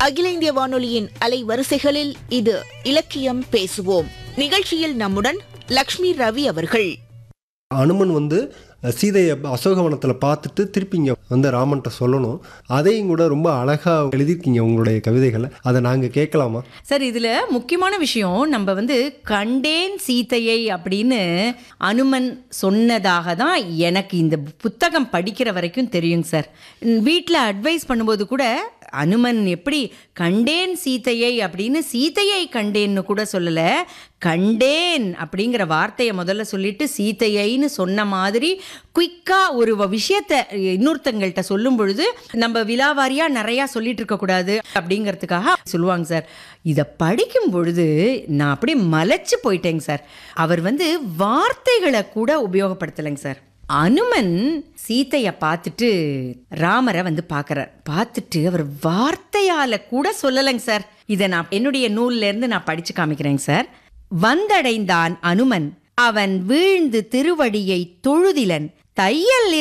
அகில இந்திய வானொலியின் அலைவரிசைகளில் இது இலக்கியம் பேசுவோம் நிகழ்ச்சியில் நம்முடன் லக்ஷ்மி ரவி அவர்கள் அனுமன் வந்து சீதையை அசோகவனத்தில் பார்த்துட்டு திருப்பி இங்கே வந்து ராமன்ட்ட சொல்லணும் அதையும் கூட ரொம்ப அழகாக எழுதியிருக்கீங்க உங்களுடைய கவிதைகளை அதை நாங்கள் கேட்கலாமா சார் இதுல முக்கியமான விஷயம் நம்ம வந்து கண்டேன் சீதையை அப்படின்னு அனுமன் சொன்னதாக தான் எனக்கு இந்த புத்தகம் படிக்கிற வரைக்கும் தெரியுங்க சார் வீட்டில் அட்வைஸ் பண்ணும்போது கூட அனுமன் எப்படி கண்டேன் சீதையை அப்படின்னு சீதையை கண்டேன்னு கூட சொல்லலை கண்டேன் அப்படிங்கிற வார்த்தையை முதல்ல சொல்லிட்டு சீதையைன்னு சொன்ன மாதிரி குயிக்காக ஒரு வ- விஷயத்த இன்னொருத்தங்கள்ட்ட சொல்லும் பொழுது நம்ம விலாவாரியாக நிறையா சொல்லிட்டு இருக்கக்கூடாது அப்படிங்கிறதுக்காக சொல்லுவாங்க சார் இதை படிக்கும் பொழுது நான் அப்படியே மலைச்சு போயிட்டேங்க சார் அவர் வந்து வார்த்தைகளை கூட உபயோகப்படுத்தலைங்க சார் அனுமன் சீதைய பார்த்துட்டு ராமரை வந்து பார்க்கறார் பார்த்துட்டு அவர் வார்த்தையால கூட சொல்லலைங்க சார் இதை நான் என்னுடைய நூல்ல இருந்து நான் படிச்சு காமிக்கிறேங்க சார் வந்தடைந்தான் அனுமன் அவன் வீழ்ந்து திருவடியை தொழுதிலன் தையல்